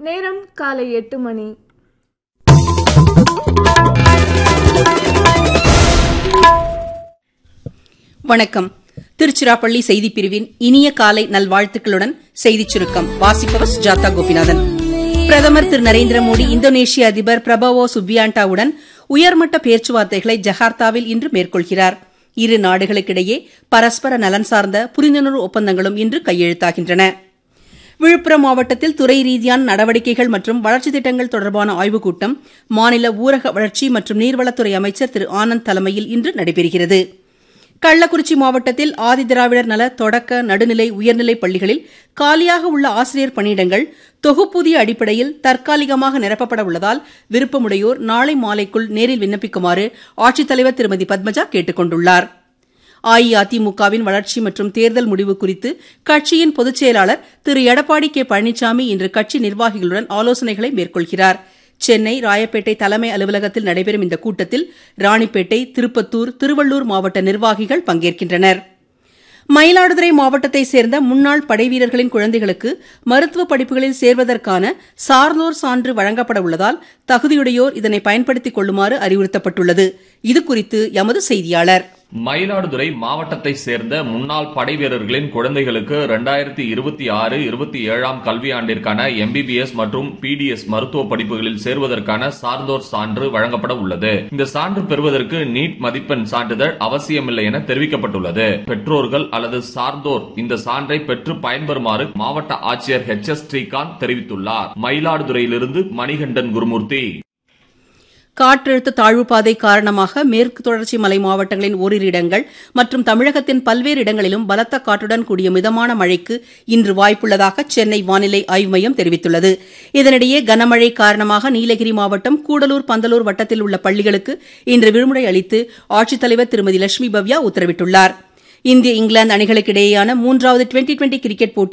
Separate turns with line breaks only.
நேரம் காலை எட்டு மணி
வணக்கம் திருச்சிராப்பள்ளி செய்திப் பிரிவின் இனிய காலை நல்வாழ்த்துக்களுடன் செய்திச் சுருக்கம் வாசிப்பவர் சுஜாதா கோபிநாதன் பிரதமர் திரு நரேந்திர மோடி இந்தோனேஷிய அதிபர் பிரபவோ சுபியாண்டாவுடன் உயர்மட்ட பேச்சுவார்த்தைகளை ஜகார்த்தாவில் இன்று மேற்கொள்கிறார் இரு நாடுகளுக்கிடையே பரஸ்பர நலன் சார்ந்த புரிந்துணர்வு ஒப்பந்தங்களும் இன்று கையெழுத்தாகின்றன விழுப்புரம் மாவட்டத்தில் துறை ரீதியான நடவடிக்கைகள் மற்றும் வளர்ச்சித் திட்டங்கள் தொடர்பான ஆய்வுக் கூட்டம் மாநில ஊரக வளர்ச்சி மற்றும் நீர்வளத்துறை அமைச்சர் திரு ஆனந்த் தலைமையில் இன்று நடைபெறுகிறது கள்ளக்குறிச்சி மாவட்டத்தில் ஆதிதிராவிடர் நல தொடக்க நடுநிலை உயர்நிலைப் பள்ளிகளில் காலியாக உள்ள ஆசிரியர் பணியிடங்கள் தொகுப்பூதிய அடிப்படையில் தற்காலிகமாக நிரப்பப்பட உள்ளதால் விருப்பமுடையோர் நாளை மாலைக்குள் நேரில் விண்ணப்பிக்குமாறு ஆட்சித்தலைவர் திருமதி பத்மஜா கேட்டுக் கொண்டுள்ளாா் அஇஅதிமுகவின் வளர்ச்சி மற்றும் தேர்தல் முடிவு குறித்து கட்சியின் பொதுச் செயலாளர் திரு எடப்பாடி கே பழனிசாமி இன்று கட்சி நிர்வாகிகளுடன் ஆலோசனைகளை மேற்கொள்கிறார் சென்னை ராயப்பேட்டை தலைமை அலுவலகத்தில் நடைபெறும் இந்த கூட்டத்தில் ராணிப்பேட்டை திருப்பத்தூர் திருவள்ளூர் மாவட்ட நிர்வாகிகள் பங்கேற்கின்றனர் மயிலாடுதுறை மாவட்டத்தைச் சேர்ந்த முன்னாள் படைவீரர்களின் குழந்தைகளுக்கு மருத்துவ படிப்புகளில் சேர்வதற்கான சார்ந்தோர் சான்று வழங்கப்பட உள்ளதால் தகுதியுடையோர் இதனை பயன்படுத்திக் கொள்ளுமாறு அறிவுறுத்தப்பட்டுள்ளது இதுகுறித்து எமது செய்தியாளர்
மயிலாடுதுறை மாவட்டத்தை சேர்ந்த முன்னாள் படை வீரர்களின் குழந்தைகளுக்கு இரண்டாயிரத்தி இருபத்தி ஆறு இருபத்தி ஏழாம் கல்வியாண்டிற்கான எம்பிபிஎஸ் மற்றும் பிடிஎஸ் மருத்துவ படிப்புகளில் சேர்வதற்கான சார்ந்தோர் சான்று வழங்கப்பட உள்ளது இந்த சான்று பெறுவதற்கு நீட் மதிப்பெண் சான்றிதழ் அவசியமில்லை என தெரிவிக்கப்பட்டுள்ளது பெற்றோர்கள் அல்லது சார்ந்தோர் இந்த சான்றை பெற்று பயன்பெறுமாறு மாவட்ட ஆட்சியர் ஹெச் எஸ் ஸ்ரீகாந்த் தெரிவித்துள்ளார் மயிலாடுதுறையிலிருந்து மணிகண்டன் குருமூர்த்தி
காற்றழுத்த தாழ்வுப்பாதை காரணமாக மேற்கு தொடர்ச்சி மலை மாவட்டங்களின் ஓரிரு இடங்கள் மற்றும் தமிழகத்தின் பல்வேறு இடங்களிலும் பலத்த காற்றுடன் கூடிய மிதமான மழைக்கு இன்று வாய்ப்புள்ளதாக சென்னை வானிலை ஆய்வு மையம் தெரிவித்துள்ளது இதனிடையே கனமழை காரணமாக நீலகிரி மாவட்டம் கூடலூர் பந்தலூர் வட்டத்தில் உள்ள பள்ளிகளுக்கு இன்று விடுமுறை அளித்து ஆட்சித்தலைவர் திருமதி லட்சுமி பவ்யா உத்தரவிட்டுள்ளார் இந்திய இங்கிலாந்து அணிகளுக்கு இடையேயான மூன்றாவது டுவெண்டி டுவெண்டி கிரிக்கெட் போட்டி